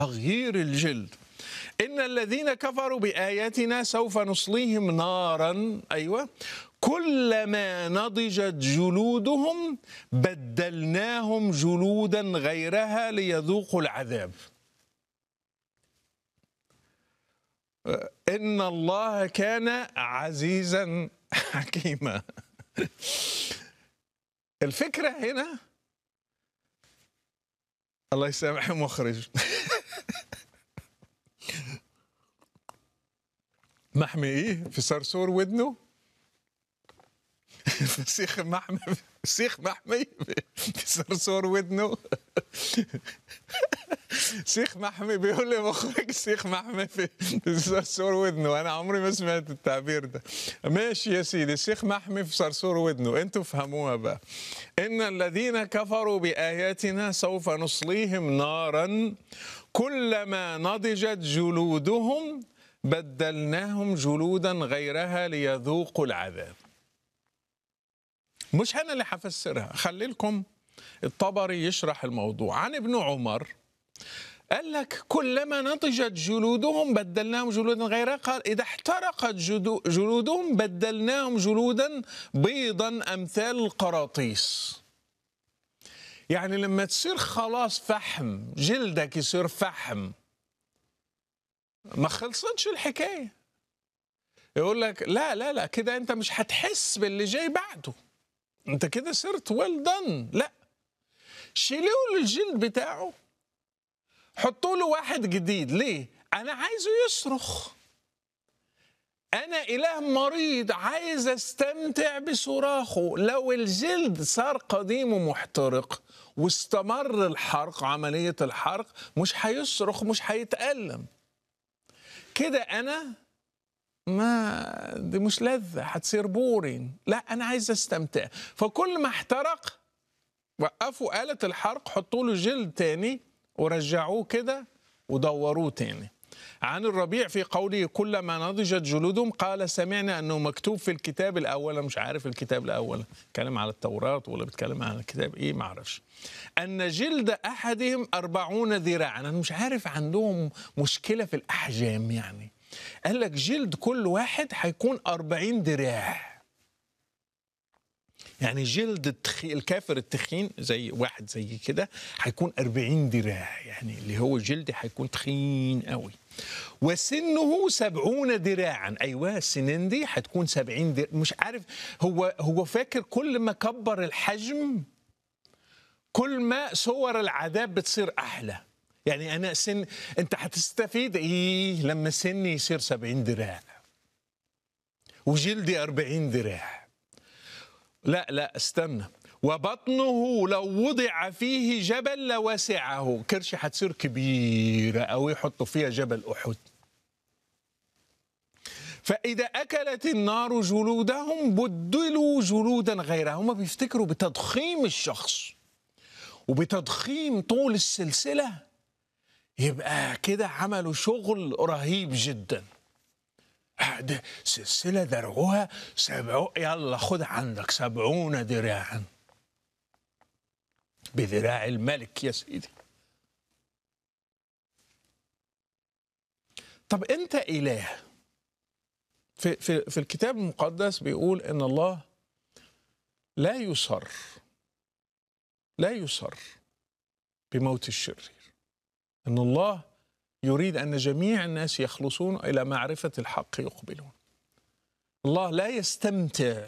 تغيير الجلد إن الذين كفروا بآياتنا سوف نصليهم نارا أيوة كلما نضجت جلودهم بدلناهم جلودا غيرها ليذوقوا العذاب إن الله كان عزيزا حكيما الفكرة هنا الله يسامح مخرج محمي ايه في صرصور ودنه فسيخ محمي سيخ محمي في صرصور ودنه سيخ محمي بيقول لي مخرج سيخ محمي في صرصور ودنه انا عمري ما سمعت التعبير ده ماشي يا سيدي سيخ محمي في صرصور ودنه انتوا فهموها بقى ان الذين كفروا باياتنا سوف نصليهم نارا كلما نضجت جلودهم بدلناهم جلودا غيرها ليذوقوا العذاب مش انا اللي هفسرها خلي لكم الطبري يشرح الموضوع عن ابن عمر قال لك كلما نضجت جلودهم بدلناهم جلودا غيرها قال إذا احترقت جلودهم بدلناهم جلودا بيضا أمثال القراطيس يعني لما تصير خلاص فحم جلدك يصير فحم ما خلصتش الحكاية يقول لك لا لا لا كده انت مش هتحس باللي جاي بعده انت كده صرت ويل دن لا شيلوا الجلد بتاعه حطوا له واحد جديد ليه انا عايزه يصرخ انا اله مريض عايز استمتع بصراخه لو الجلد صار قديم ومحترق واستمر الحرق عمليه الحرق مش هيصرخ مش هيتالم كده انا ما دي مش لذة هتصير بورين لا أنا عايز أستمتع فكل ما احترق وقفوا آلة الحرق حطوا له جلد تاني ورجعوه كده ودوروه تاني عن الربيع في قوله كلما نضجت جلودهم قال سمعنا أنه مكتوب في الكتاب الأول مش عارف الكتاب الأول بيتكلم على التوراة ولا بيتكلم على الكتاب إيه معرفش أن جلد أحدهم أربعون ذراعا أنا مش عارف عندهم مشكلة في الأحجام يعني قال لك جلد كل واحد هيكون أربعين دراع يعني جلد التخي... الكافر التخين زي واحد زي كده هيكون أربعين دراع يعني اللي هو جلد هيكون تخين قوي وسنه سبعون ذراعا أيوة السنين دي هتكون سبعين دراع مش عارف هو هو فاكر كل ما كبر الحجم كل ما صور العذاب بتصير أحلى يعني أنا سن أنت هتستفيد إيه لما سني يصير سبعين ذراع وجلدي أربعين ذراع لا لا استنى وبطنه لو وضع فيه جبل لوسعه كرشي هتصير كبيرة أو يحطوا فيها جبل أحد فإذا أكلت النار جلودهم بدلوا جلودا غيرها هم بيفتكروا بتضخيم الشخص وبتضخيم طول السلسلة يبقى كده عملوا شغل رهيب جدا ده سلسلة درعوها سبعو يلا خد عندك سبعون ذراعا بذراع الملك يا سيدي طب انت اله في, في, في الكتاب المقدس بيقول ان الله لا يصر لا يصر بموت الشرير ان الله يريد ان جميع الناس يخلصون الى معرفه الحق يقبلون الله لا يستمتع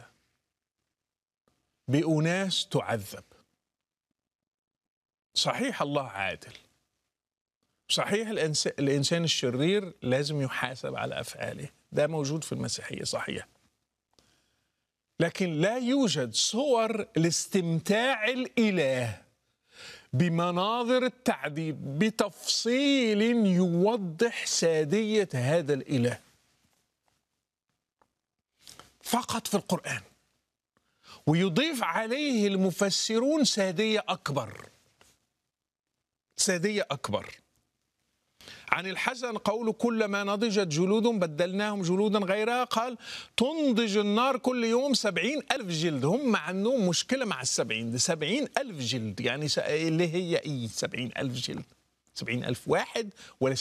باناس تعذب صحيح الله عادل صحيح الانسان الشرير لازم يحاسب على افعاله ده موجود في المسيحيه صحيح لكن لا يوجد صور لاستمتاع الاله بمناظر التعذيب بتفصيل يوضح ساديه هذا الاله فقط في القران ويضيف عليه المفسرون ساديه اكبر ساديه اكبر عن الحسن قول كلما نضجت جلودهم بدلناهم جلودا غيرها قال تنضج النار كل يوم سبعين ألف جلد هم عندهم مشكلة مع السبعين ده سبعين ألف جلد يعني اللي هي إيه سبعين ألف جلد 70 ألف واحد ولا